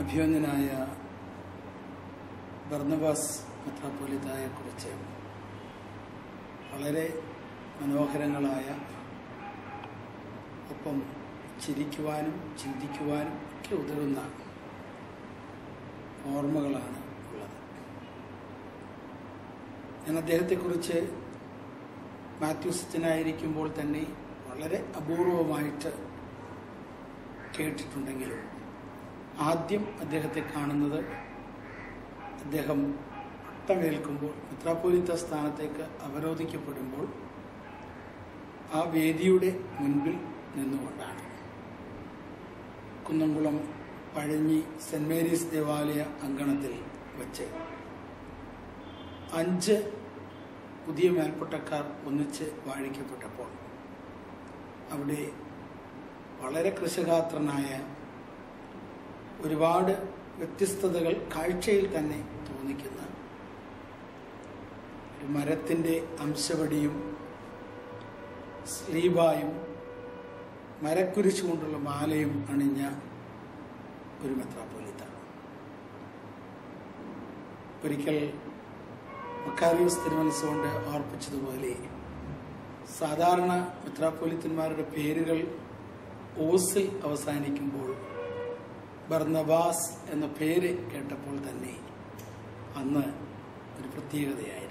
അഭിമന്യനായ Barnabas മെത്രാപ്പൊലിത്തായെക്കുറിച്ച് വളരെ മനോഹരങ്ങളായ ഒപ്പം ചിരിക്കുവാനും ചിന്തിക്കുവാനും ഒക്കെ ഉതകുന്ന ഓർമ്മകളാണ് ഉള്ളത് ഞാൻ അദ്ദേഹത്തെക്കുറിച്ച് മാത്യൂസത്തിനായിരിക്കുമ്പോൾ തന്നെ വളരെ അപൂർവമായിട്ട് കേട്ടിട്ടുണ്ടെങ്കിലും ആദ്യം അദ്ദേഹത്തെ കാണുന്നത് അദ്ദേഹം പട്ടമേൽക്കുമ്പോൾ മിത്രാപോലിത്ത സ്ഥാനത്തേക്ക് അവരോധിക്കപ്പെടുമ്പോൾ ആ വേദിയുടെ മുൻപിൽ നിന്നുകൊണ്ടാണ് കുന്നംകുളം പഴഞ്ഞി സെന്റ് മേരീസ് ദേവാലയ അങ്കണത്തിൽ വെച്ച് അഞ്ച് പുതിയ മേൽപ്പട്ടക്കാർ ഒന്നിച്ച് വാഴിക്കപ്പെട്ടപ്പോൾ അവിടെ വളരെ കൃഷഗാത്രനായ ഒരുപാട് വ്യത്യസ്തതകൾ കാഴ്ചയിൽ തന്നെ തോന്നിക്കുന്ന ഒരു മരത്തിൻ്റെ അംശവടിയും സ്ലീബായും മരക്കുരിശ് കൊണ്ടുള്ള മാലയും അണിഞ്ഞ ഒരു മെത്രാപ്പോലിത്ത ഒരിക്കൽ മക്കാരിയോസ് തിരുമനസ്സുകൊണ്ട് ഓർപ്പിച്ചതുപോലെ സാധാരണ മെത്രാപ്പോലിത്തന്മാരുടെ പേരുകൾ ഓസിൽ അവസാനിക്കുമ്പോൾ ബർണബാസ് എന്ന പേര് കേട്ടപ്പോൾ തന്നെ അന്ന് ഒരു പ്രത്യേകതയായിരുന്നു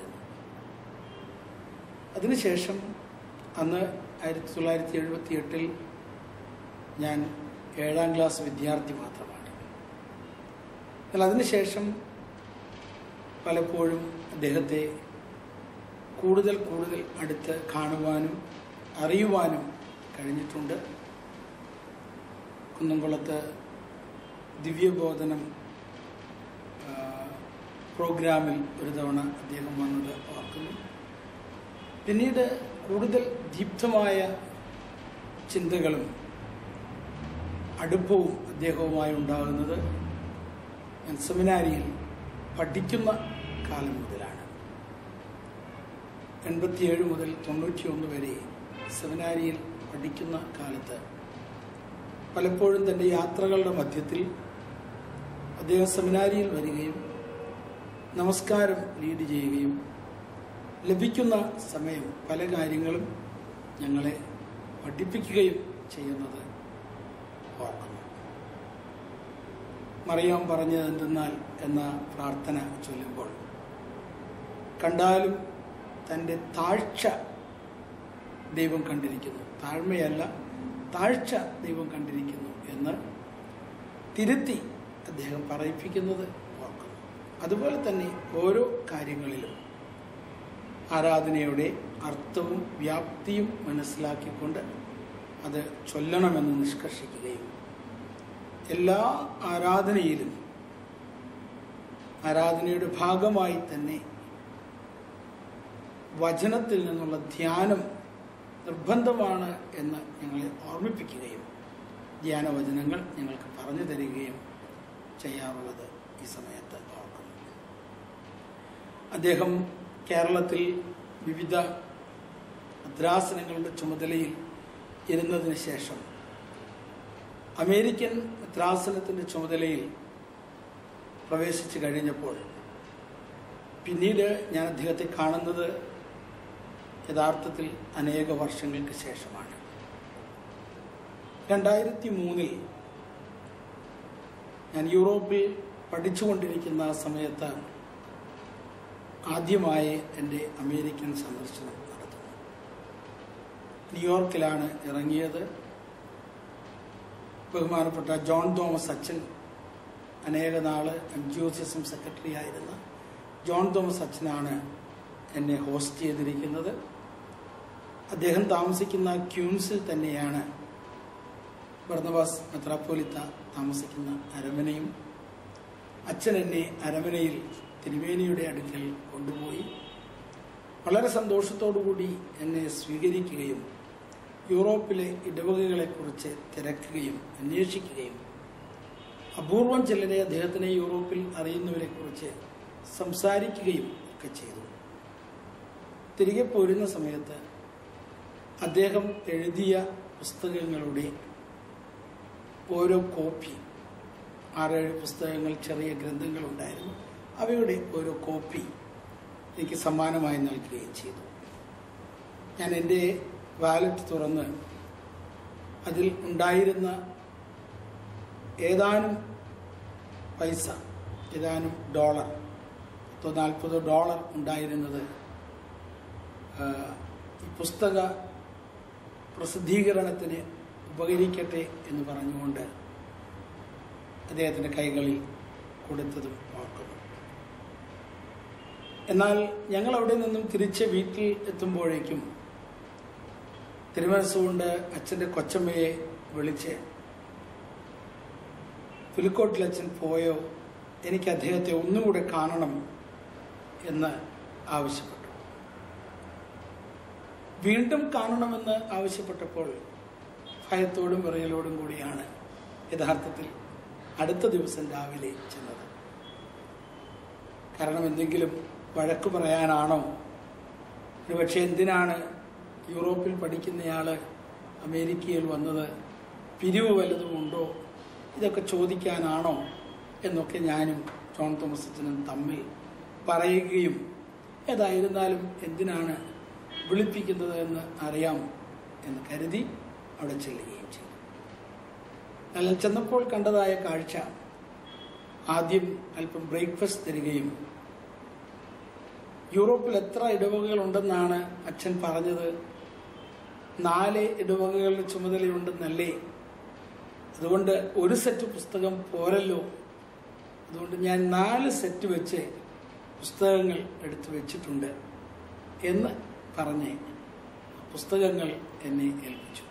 അതിനുശേഷം അന്ന് ആയിരത്തി തൊള്ളായിരത്തി എഴുപത്തി എട്ടിൽ ഞാൻ ഏഴാം ക്ലാസ് വിദ്യാർത്ഥി മാത്രമാണ് എന്നാൽ അതിനുശേഷം പലപ്പോഴും അദ്ദേഹത്തെ കൂടുതൽ കൂടുതൽ അടുത്ത് കാണുവാനും അറിയുവാനും കഴിഞ്ഞിട്ടുണ്ട് കുന്നംകുളത്ത് ദിവ്യബോധനം ആ, പ്രോഗ്രാമിൽ ഒരു തവണ അദ്ദേഹം വന്നത് ഓർക്കുന്നു പിന്നീട് കൂടുതൽ ദീപ്തമായ ചിന്തകളും അടുപ്പവും അദ്ദേഹവുമായി ഉണ്ടാകുന്നത് ഞാൻ സെമിനാരിയിൽ പഠിക്കുന്ന കാലം മുതലാണ് എൺപത്തിയേഴ് മുതൽ തൊണ്ണൂറ്റിയൊന്ന് വരെ സെമിനാരിയിൽ പഠിക്കുന്ന കാലത്ത് പലപ്പോഴും തൻ്റെ യാത്രകളുടെ മധ്യത്തിൽ അദ്ദേഹം സെമിനാരിയിൽ വരികയും നമസ്കാരം ലീഡ് ചെയ്യുകയും ലഭിക്കുന്ന സമയം പല കാര്യങ്ങളും ഞങ്ങളെ പഠിപ്പിക്കുകയും ചെയ്യുന്നത് ഓർക്കുന്നു മറിയാം പറഞ്ഞത് എന്തെന്നാൽ എന്ന പ്രാർത്ഥന ചൊല്ലുമ്പോൾ കണ്ടാലും തൻ്റെ താഴ്ച ദൈവം കണ്ടിരിക്കുന്നു താഴ്മയല്ല താഴ്ച ദൈവം കണ്ടിരിക്കുന്നു എന്ന് തിരുത്തി അദ്ദേഹം പറയിപ്പിക്കുന്നത് ഓർക്കുന്നു അതുപോലെ തന്നെ ഓരോ കാര്യങ്ങളിലും ആരാധനയുടെ അർത്ഥവും വ്യാപ്തിയും മനസ്സിലാക്കിക്കൊണ്ട് അത് ചൊല്ലണമെന്ന് നിഷ്കർഷിക്കുകയും എല്ലാ ആരാധനയിലും ആരാധനയുടെ ഭാഗമായി തന്നെ വചനത്തിൽ നിന്നുള്ള ധ്യാനം നിർബന്ധമാണ് എന്ന് ഞങ്ങളെ ഓർമ്മിപ്പിക്കുകയും ധ്യാനവചനങ്ങൾ ഞങ്ങൾക്ക് പറഞ്ഞു തരികയും ചെയ്യാറുള്ളത് ഈ സമയത്ത് ഓർക്കുന്നു അദ്ദേഹം കേരളത്തിൽ വിവിധ ഭദ്രാസനങ്ങളുടെ ചുമതലയിൽ ഇരുന്നതിന് ശേഷം അമേരിക്കൻ ഭദ്രാസനത്തിൻ്റെ ചുമതലയിൽ പ്രവേശിച്ചു കഴിഞ്ഞപ്പോൾ പിന്നീട് ഞാൻ അദ്ദേഹത്തെ കാണുന്നത് യഥാർത്ഥത്തിൽ അനേക വർഷങ്ങൾക്ക് ശേഷമാണ് രണ്ടായിരത്തി മൂന്നിൽ ഞാൻ യൂറോപ്പിൽ പഠിച്ചുകൊണ്ടിരിക്കുന്ന ആ സമയത്ത് ആദ്യമായി എൻ്റെ അമേരിക്കൻ സന്ദർശനം നടത്തുന്നു ന്യൂയോർക്കിലാണ് ഇറങ്ങിയത് ബഹുമാനപ്പെട്ട ജോൺ തോമസ് അച്ഛൻ അനേക നാള് M G O C S M secretary ആയിരുന്ന ജോൺ തോമസ് അച്ഛനാണ് എന്നെ ഹോസ്റ്റ് ചെയ്തിരിക്കുന്നത് അദ്ദേഹം താമസിക്കുന്ന ക്യൂൻസിൽ തന്നെയാണ് ബർണബാസ് മെത്രാപ്പോലിത്ത താമസിക്കുന്ന അരമനയും അച്ഛൻ എന്നെ അരമനയിൽ തിരുവേനിയുടെ അടുക്കൽ കൊണ്ടുപോയി വളരെ സന്തോഷത്തോടുകൂടി എന്നെ സ്വീകരിക്കുകയും യൂറോപ്പിലെ ഇടവകകളെക്കുറിച്ച് തിരക്കുകയും അന്വേഷിക്കുകയും അപൂർവം ചിലരെ അദ്ദേഹത്തിനെ യൂറോപ്പിൽ അറിയുന്നവരെക്കുറിച്ച് സംസാരിക്കുകയും ഒക്കെ ചെയ്തു തിരികെ പോരുന്ന സമയത്ത് അദ്ദേഹം എഴുതിയ പുസ്തകങ്ങളുടെ ഓരോ കോപ്പി ആറേഴ് പുസ്തകങ്ങൾ ചെറിയ ഗ്രന്ഥങ്ങളുണ്ടായിരുന്നു അവയുടെ ഒരു കോപ്പി എനിക്ക് സമ്മാനമായി നൽകുകയും ചെയ്തു ഞാൻ എൻ്റെ വാലറ്റ് തുറന്ന് അതിൽ ഉണ്ടായിരുന്ന ഏതാനും പൈസ ഏതാനും ഡോളർ പത്തോ നാൽപ്പതോ ഡോളർ ഉണ്ടായിരുന്നത് ആ, ഈ പുസ്തക പ്രസിദ്ധീകരണത്തിന് ഉപകരിക്കട്ടെ എന്ന് പറഞ്ഞുകൊണ്ട് അദ്ദേഹത്തിൻ്റെ കൈകളിൽ കൊടുത്തതും ഓർക്കുന്നു എന്നാൽ ഞങ്ങൾ അവിടെ നിന്നും തിരിച്ച് വീട്ടിൽ എത്തുമ്പോഴേക്കും തിരുമനസ്സുകൊണ്ട് അച്ഛൻ്റെ കൊച്ചമ്മയെ വിളിച്ച് പുലിക്കോട്ടിൽ അച്ഛൻ പോയോ എനിക്ക് അദ്ദേഹത്തെ ഒന്നുകൂടെ കാണണം എന്ന് ആവശ്യപ്പെട്ടു വീണ്ടും കാണണമെന്ന് ആവശ്യപ്പെട്ടപ്പോൾ ഭയത്തോടും വിറയലോടും കൂടിയാണ് യഥാർത്ഥത്തിൽ അടുത്ത ദിവസം രാവിലെ ചെന്നത് കാരണം എന്തെങ്കിലും വഴക്ക് പറയാനാണോ ഒരുപക്ഷെ എന്തിനാണ് യൂറോപ്പിൽ പഠിക്കുന്നയാള് അമേരിക്കയിൽ വന്നത് പിരിവ് വല്ലതും ഉണ്ടോ ഇതൊക്കെ ചോദിക്കാനാണോ എന്നൊക്കെ ഞാനും ജോൺ തോമസ് അച്ഛനും തമ്മിൽ പറയുകയും ഏതായിരുന്നാലും എന്തിനാണ് വിളിപ്പിക്കുന്നത് എന്ന് അറിയാം എന്ന് കരുതി അവിടെ ചെല്ലുകയും ചെയ്തു എന്നാൽ ചെന്നപ്പോൾ കണ്ടതായ കാഴ്ച ആദ്യം അല്പം ബ്രേക്ക്ഫാസ്റ്റ് തരികയും യൂറോപ്പിൽ എത്ര ഇടവകകൾ ഉണ്ടെന്നാണ് അച്ഛൻ പറഞ്ഞത് നാല് ഇടവകകളുടെ ചുമതലയുണ്ടെന്നല്ലേ അതുകൊണ്ട് ഒരു സെറ്റ് പുസ്തകം പോരല്ലോ അതുകൊണ്ട് ഞാൻ നാല് സെറ്റ് വെച്ച് പുസ്തകങ്ങൾ എടുത്തു വെച്ചിട്ടുണ്ട് എന്ന് പറഞ്ഞ് പുസ്തകങ്ങൾ എന്നെ ഏൽപ്പിച്ചു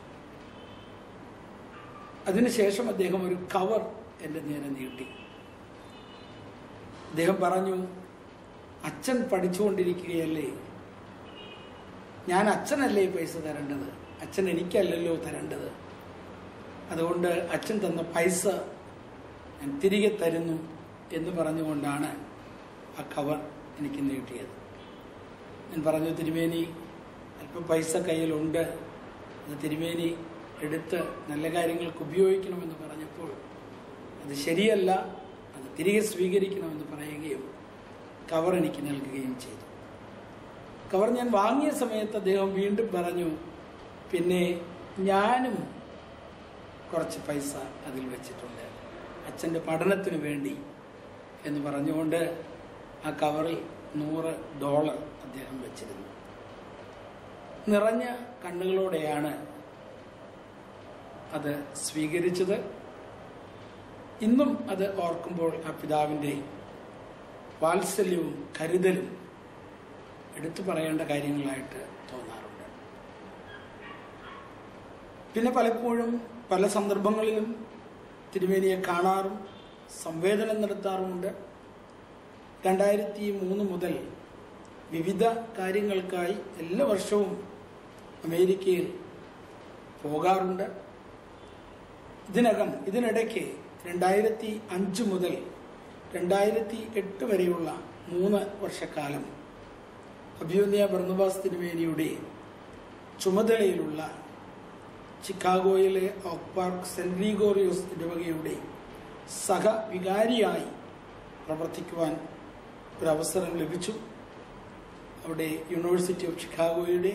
അതിനുശേഷം അദ്ദേഹം ഒരു കവർ എൻ്റെ നേരെ നീട്ടി അദ്ദേഹം പറഞ്ഞു അച്ഛൻ പഠിച്ചുകൊണ്ടിരിക്കുകയല്ലേ ഞാൻ അച്ഛനല്ലേ ഈ പൈസ തരേണ്ടത് അച്ഛൻ എനിക്കല്ലല്ലോ തരേണ്ടത് അതുകൊണ്ട് അച്ഛൻ തന്ന പൈസ ഞാൻ തിരികെ തരുന്നു എന്ന് പറഞ്ഞുകൊണ്ടാണ് ആ കവർ എനിക്ക് നീട്ടിയത് ഞാൻ പറഞ്ഞു തിരുമേനി അല്പം പൈസ കയ്യിലുണ്ട് അത് തിരുമേനി എടുത്ത് നല്ല കാര്യങ്ങൾക്ക് ഉപയോഗിക്കണമെന്ന് പറഞ്ഞപ്പോൾ അത് ശരിയല്ല അത് തിരികെ സ്വീകരിക്കണമെന്ന് പറയുകയും കവർ എനിക്ക് നൽകുകയും ചെയ്തു കവർ ഞാൻ വാങ്ങിയ സമയത്ത് അദ്ദേഹം വീണ്ടും പറഞ്ഞു പിന്നെ ഞാനും കുറച്ച് പൈസ അതിൽ വെച്ചിട്ടുണ്ട് അച്ഛൻ്റെ പഠനത്തിന് വേണ്ടി എന്ന് പറഞ്ഞുകൊണ്ട് ആ കവറിൽ നൂറ് ഡോളർ അദ്ദേഹം വെച്ചിരുന്നു നിറഞ്ഞ കണ്ണുകളോടെയാണ് അത് സ്വീകരിച്ചത് ഇന്നും അത് ഓർക്കുമ്പോൾ ആ പിതാവിൻ്റെ വാത്സല്യവും കരുതലും എടുത്തു പറയേണ്ട കാര്യങ്ങളായിട്ട് തോന്നാറുണ്ട് പിന്നെ പലപ്പോഴും പല സന്ദർഭങ്ങളിലും തിരുമേനിയെ കാണാറും സംവേദനം നടത്താറുമുണ്ട് രണ്ടായിരത്തി മൂന്ന് മുതൽ വിവിധ കാര്യങ്ങൾക്കായി എല്ലാ വർഷവും അമേരിക്കയിൽ പോകാറുണ്ട് ഇതിനകം ഇതിനിടയ്ക്ക് രണ്ടായിരത്തി അഞ്ച് മുതൽ രണ്ടായിരത്തി എട്ട് വരെയുള്ള മൂന്ന് വർഷക്കാലം അഭ്യുദയ ബർണബാസ് തിരുമേനിയുടെ ചുമതലയിലുള്ള ചിക്കാഗോയിലെ ഓക്ക് പാർക്ക് സെന്റ് ഗ്രിഗോറിയോസ് ഇടവകയുടെ സഹവികാരിയായി പ്രവർത്തിക്കുവാൻ ഒരവസരം ലഭിച്ചു അവിടെ യൂണിവേഴ്സിറ്റി ഓഫ് ചിക്കാഗോയുടെ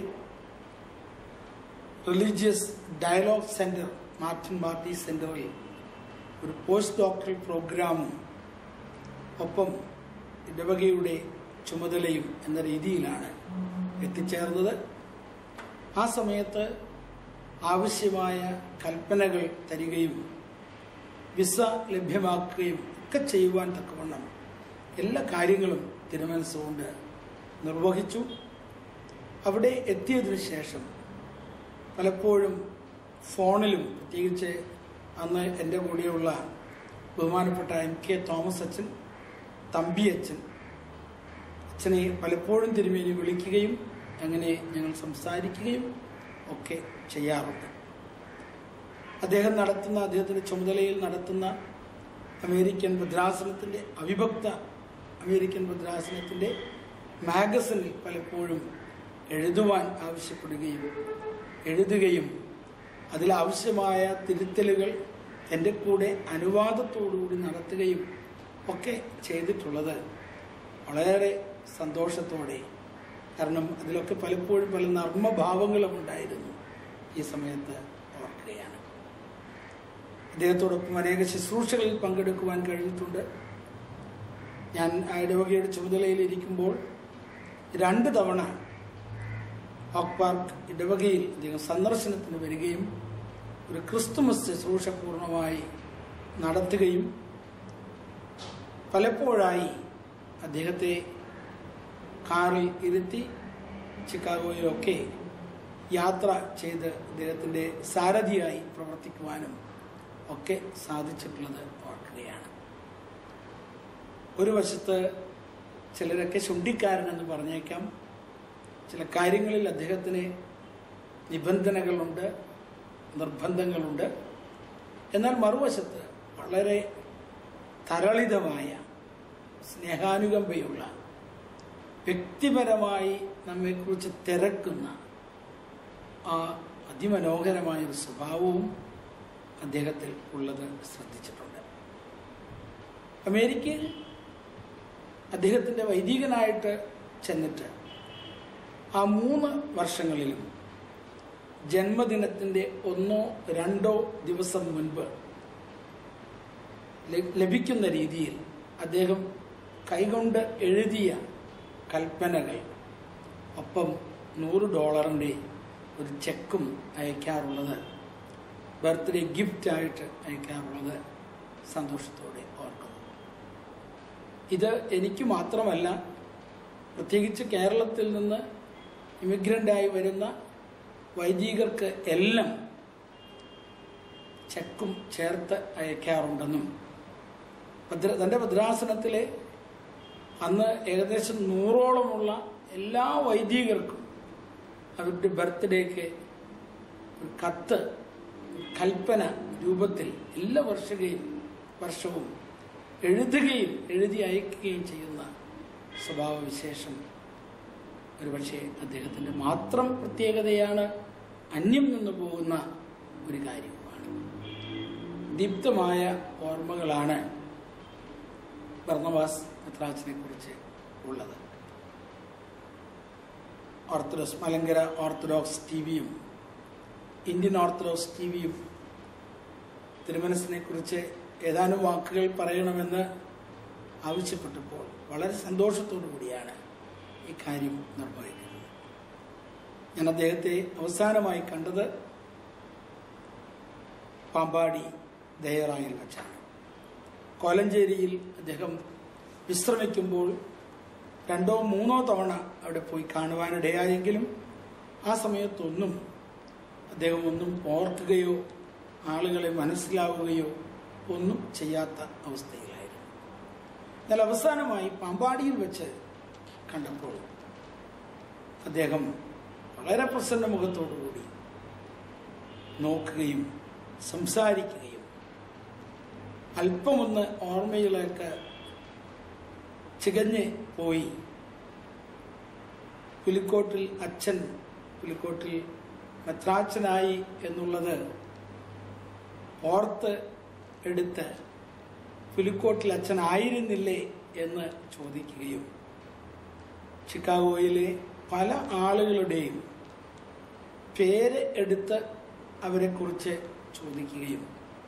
religious dialogue centre Martin Marty സെന്ററിൽ ഒരു പോസ്റ്റ് ഡോക്ടറൽ പ്രോഗ്രാമും ഒപ്പം ഇടവകയുടെ ചുമതലയും എന്ന രീതിയിലാണ് എത്തിച്ചേർന്നത് ആ സമയത്ത് ആവശ്യമായ കൽപ്പനകൾ തരികയും വിസ ലഭ്യമാക്കുകയും ഒക്കെ ചെയ്യുവാൻ തക്കവണ്ണം എല്ലാ കാര്യങ്ങളും തിരുമനസ്സുകൊണ്ട് നിർവഹിച്ചു അവിടെ എത്തിയതിനു ശേഷം പലപ്പോഴും ഫോണിലും പ്രത്യേകിച്ച് അന്ന് എൻ്റെ കൂടെയുള്ള ബഹുമാനപ്പെട്ട എം കെ തോമസ് അച്ഛൻ തമ്പി അച്ഛൻ അച്ഛനെ പലപ്പോഴും തിരുമേനി വിളിക്കുകയും അങ്ങനെ ഞങ്ങൾ സംസാരിക്കുകയും ഒക്കെ ചെയ്യാറുണ്ട് അദ്ദേഹം നടത്തുന്ന അദ്ദേഹത്തിൻ്റെ ചുമതലയിൽ നടത്തുന്ന അമേരിക്കൻ ഭദ്രാസനത്തിൻ്റെ അവിഭക്ത അമേരിക്കൻ ഭദ്രാസനത്തിൻ്റെ മാഗസിനിൽ പലപ്പോഴും എഴുതുവാൻ ആവശ്യപ്പെടുകയും എഴുതുകയും അതിലാവശ്യമായ തിരുത്തലുകൾ എൻ്റെ കൂടെ അനുവാദത്തോടുകൂടി നടത്തുകയും ഒക്കെ ചെയ്തിട്ടുള്ളത് വളരെ സന്തോഷത്തോടെ കാരണം അതിലൊക്കെ പലപ്പോഴും പല നർമ്മഭാവങ്ങളും ഉണ്ടായിരുന്നു ഈ സമയത്ത് ഓർക്കുകയാണ് അദ്ദേഹത്തോടൊപ്പം അനേക ശുശ്രൂഷകളിൽ പങ്കെടുക്കുവാൻ കഴിഞ്ഞിട്ടുണ്ട് ഞാൻ ആ ഇടവകയുടെ ചുമതലയിൽ ഇരിക്കുമ്പോൾ രണ്ട് തവണ ഹോക്ക് പാർക്ക് ഇടവകയിൽ അദ്ദേഹം സന്ദർശനത്തിന് വരികയും ഒരു ക്രിസ്തുമസ് ശുശ്രൂഷ പൂർണ്ണമായി നടത്തുകയും പലപ്പോഴായി അദ്ദേഹത്തെ കാറിൽ ഇരുത്തി ചിക്കാഗോയിലൊക്കെ യാത്ര ചെയ്ത് അദ്ദേഹത്തിൻ്റെ സാരഥിയായി പ്രവർത്തിക്കുവാനും ഒക്കെ സാധിച്ചിട്ടുള്ളത് ഓർക്കുകയാണ് ഒരു വശത്ത് ചിലരൊക്കെ ശുണ്ടിക്കാരനെന്ന് പറഞ്ഞേക്കാം ചില കാര്യങ്ങളിൽ അദ്ദേഹത്തിന് നിബന്ധനകളുണ്ട് നിർബന്ധങ്ങളുണ്ട് എന്നാൽ മറുവശത്ത് വളരെ തരളിതമായ സ്നേഹാനുകമ്പയുള്ള വ്യക്തിപരമായി നമ്മെക്കുറിച്ച് തിരക്കുന്ന ആ അതിമനോഹരമായ ഒരു സ്വഭാവവും അദ്ദേഹത്തിൽ ഉള്ളത് ശ്രദ്ധിച്ചിട്ടുണ്ട് അമേരിക്കയിൽ അദ്ദേഹത്തിൻ്റെ വൈദികനായിട്ട് ചെന്നിട്ട് ആ മൂന്ന് വർഷങ്ങളിലും ജന്മദിനത്തിൻ്റെ ഒന്നോ രണ്ടോ ദിവസം മുൻപ് ലഭിക്കുന്ന രീതിയിൽ അദ്ദേഹം കൈകൊണ്ട് എഴുതിയ കൽപ്പനകൾ ഒപ്പം നൂറ് ഡോളറിൻ്റെ ഒരു ചെക്കും അയക്കാറുള്ളത് ബർത്ത്ഡേ ഗിഫ്റ്റായിട്ട് അയക്കാറുള്ളത് സന്തോഷത്തോടെ ഓർക്കുന്നു ഇത് എനിക്ക് മാത്രമല്ല പ്രത്യേകിച്ച് കേരളത്തിൽ നിന്ന് ഇമിഗ്രൻ്റായി വരുന്ന വൈദികർക്ക് എല്ലാം ചെക്കും ചേർത്ത് അയക്കാറുണ്ടെന്നും ഭദ്ര തൻ്റെ ഭദ്രാസനത്തിലെ അന്ന് ഏകദേശം നൂറോളമുള്ള എല്ലാ വൈദികർക്കും അവരുടെ ബർത്ത്ഡേക്ക് ഒരു കത്ത് കൽപ്പന രൂപത്തിൽ എല്ലാ വർഷകയും വർഷവും എഴുതുകയും എഴുതി അയക്കുകയും ചെയ്യുന്ന സ്വഭാവവിശേഷം ഒരുപക്ഷെ അദ്ദേഹത്തിൻ്റെ മാത്രം പ്രത്യേകതയാണ് അന്യം നിന്ന് പോകുന്ന ഒരു കാര്യവുമാണ് ദീപ്തമായ ഓർമ്മകളാണ് ഭർണവാസ് മെത്രാച്ചിനെ കുറിച്ച് ഉള്ളത് ഓർത്തഡോക്സ് മലങ്കര ഓർത്തഡോക്സ് ടി വിയും ഇന്ത്യൻ ഓർത്തഡോക്സ് ടി വിയും തിരുമനസിനെ കുറിച്ച് ഏതാനും വാക്കുകൾ പറയണമെന്ന് ആവശ്യപ്പെട്ടപ്പോൾ വളരെ സന്തോഷത്തോടു കൂടിയാണ് ഈ കാര്യം നിർവഹിക്കുന്നത് ഞാൻ അദ്ദേഹത്തെ അവസാനമായി കണ്ടത് പാമ്പാടി ദയറായിൽ വെച്ചാണ് കോലഞ്ചേരിയിൽ അദ്ദേഹം വിശ്രമിക്കുമ്പോൾ രണ്ടോ മൂന്നോ തവണ അവിടെ പോയി കാണുവാനിടയായെങ്കിലും ആ സമയത്തൊന്നും അദ്ദേഹം ഒന്നും ഓർക്കുകയോ ആളുകളെ മനസ്സിലാവുകയോ ഒന്നും ചെയ്യാത്ത അവസ്ഥയിലായിരുന്നു എന്നാൽ അവസാനമായി പാമ്പാടിയിൽ വെച്ച് കണ്ടപ്പോൾ അദ്ദേഹം വളരെ പ്രസന്ന മുഖത്തോടുകൂടി നോക്കുകയും സംസാരിക്കുകയും അല്പമൊന്ന് ഓർമ്മയിലേക്ക് ചികഞ്ഞ് പോയി പുലിക്കോട്ടിൽ അച്ഛൻ പുലിക്കോട്ടിൽ മെത്രാച്ചനായി എന്നുള്ളത് ഓർത്ത് എടുത്ത് പുലിക്കോട്ടിൽ അച്ഛനായിരുന്നില്ലേ എന്ന് ചോദിക്കുകയും ചിക്കാഗോയിലെ പല ആളുകളുടെയും പേര് എടുത്ത് അവരെക്കുറിച്ച് ചോദിക്കുകയും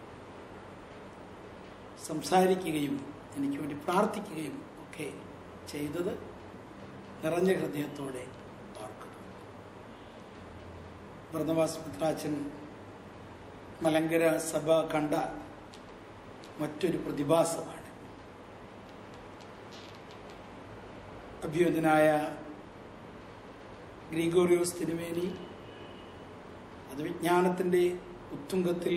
സംസാരിക്കുകയും എനിക്ക് വേണ്ടി പ്രാർത്ഥിക്കുകയും ഒക്കെ ചെയ്തത് നിറഞ്ഞ ഹൃദയത്തോടെ ഓർക്കുന്നു വ്രതവാസ് മിത്രാച്ചൻ മലങ്കര സഭ കണ്ട മറ്റൊരു പ്രതിഭാസമാണ് അഭ്യുതനായ ഗ്രിഗോറിയോസ് തിരുമേനി അത് വിജ്ഞാനത്തിൻ്റെ ഉത്തുംഗത്തിൽ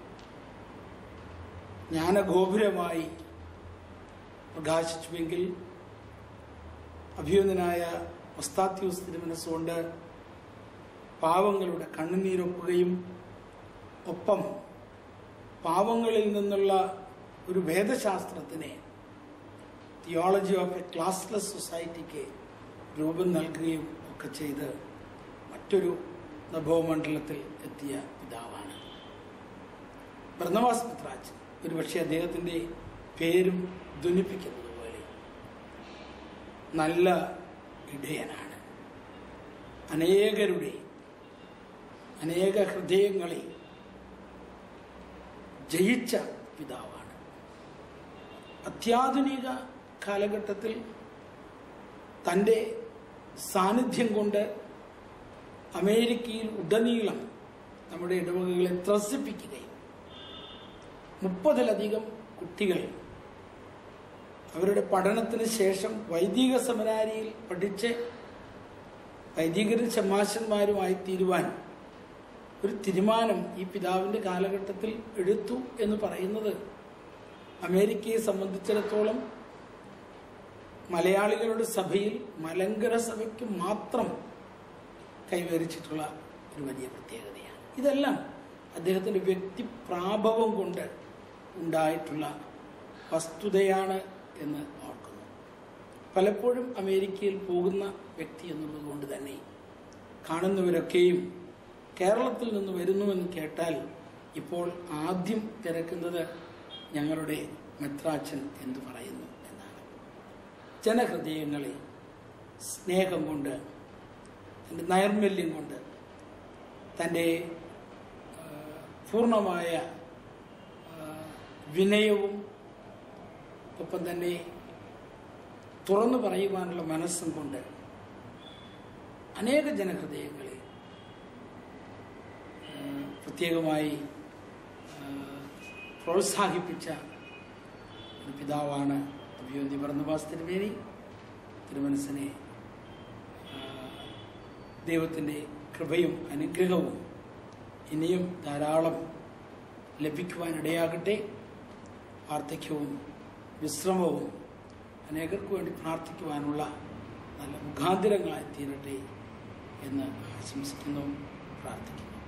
ജ്ഞാനഗോപുരമായി പ്രകാശിച്ചുവെങ്കിൽ അഭ്യുന്നനായ ഒസ്താത്യൂസ് തിരുമനസ്സുകൊണ്ട് പാവങ്ങളുടെ കണ്ണുനീരൊപ്പുകയും ഒപ്പം പാവങ്ങളിൽ നിന്നുള്ള ഒരു വേദശാസ്ത്രത്തിനെ തിയോളജി ഓഫ് എ ക്ലാസ്ലെസ് സൊസൈറ്റിക്ക് രൂപം നൽകുകയും ഒക്കെ ചെയ്ത് മറ്റൊരു നഭോമണ്ഡലത്തിൽ എത്തിയ പിതാവാണ് ഭരണവാസ് മിത്രാജ് ഒരുപക്ഷെ അദ്ദേഹത്തിൻ്റെ പേരും ധ്വനിപ്പിക്കുന്നത് പോലെ നല്ല ഇടയനാണ് അനേകരുടെ അനേക ഹൃദയങ്ങളെ ജയിച്ച പിതാവാണ് അത്യാധുനിക കാലഘട്ടത്തിൽ തൻ്റെ സാന്നിധ്യം കൊണ്ട് അമേരിക്കയിൽ ഉടനീളം നമ്മുടെ ഇടവകകളെ ത്രസിപ്പിക്കുകയും മുപ്പതിലധികം കുട്ടികൾ അവരുടെ പഠനത്തിന് ശേഷം വൈദിക സെമിനാരിയിൽ പഠിച്ച് വൈദികരും ശമാശന്മാരുമായി തീരുവാൻ ഒരു തീരുമാനം ഈ പിതാവിൻ്റെ കാലഘട്ടത്തിൽ എടുത്തു എന്ന് പറയുന്നത് അമേരിക്കയെ സംബന്ധിച്ചിടത്തോളം മലയാളികളുടെ സഭയിൽ മലങ്കര സഭയ്ക്ക് മാത്രം കൈവരിച്ചിട്ടുള്ള ഒരു വലിയ പ്രത്യേകതയാണ് ഇതെല്ലാം അദ്ദേഹത്തിൻ്റെ വ്യക്തിപ്രാഭവം കൊണ്ട് ഉണ്ടായിട്ടുള്ള വസ്തുതയാണ് എന്ന് ഓർക്കുന്നു പലപ്പോഴും അമേരിക്കയിൽ പോകുന്ന വ്യക്തി എന്നുള്ളത് കൊണ്ട് തന്നെ കാണുന്നവരൊക്കെയും കേരളത്തിൽ നിന്ന് വരുന്നുവെന്ന് കേട്ടാൽ ഇപ്പോൾ ആദ്യം തിരക്കുന്നത് ഞങ്ങളുടെ മെത്രാച്ചൻ എന്ന് പറയുന്നു എന്നാണ് ജനഹൃദയങ്ങളെ സ്നേഹം കൊണ്ട് തൻ്റെ നൈർമല്യം കൊണ്ട് തൻ്റെ ആ, പൂർണ്ണമായ ആ, വിനയവും ഒപ്പം തന്നെ തുറന്നു പറയുവാനുള്ള മനസ്സും കൊണ്ട് അനേക ജനഹൃദയങ്ങളെ ആ, പ്രത്യേകമായി ആ, പ്രോത്സാഹിപ്പിച്ച ഒരു പിതാവാണ് അഭിയോന്തി ഭരണവാസ് തിരുമേനി തിരുമനസിനെ ദൈവത്തിൻ്റെ കൃപയും അനുഗ്രഹവും ഇനിയും ധാരാളം ലഭിക്കുവാനിടയാകട്ടെ വാർദ്ധക്യവും വിശ്രമവും അനേകർക്ക് വേണ്ടി പ്രാർത്ഥിക്കുവാനുള്ള നല്ല മുഖാന്തരങ്ങളായി തീരട്ടെ എന്ന് ആശംസിക്കുന്നു പ്രാർത്ഥിക്കുന്നു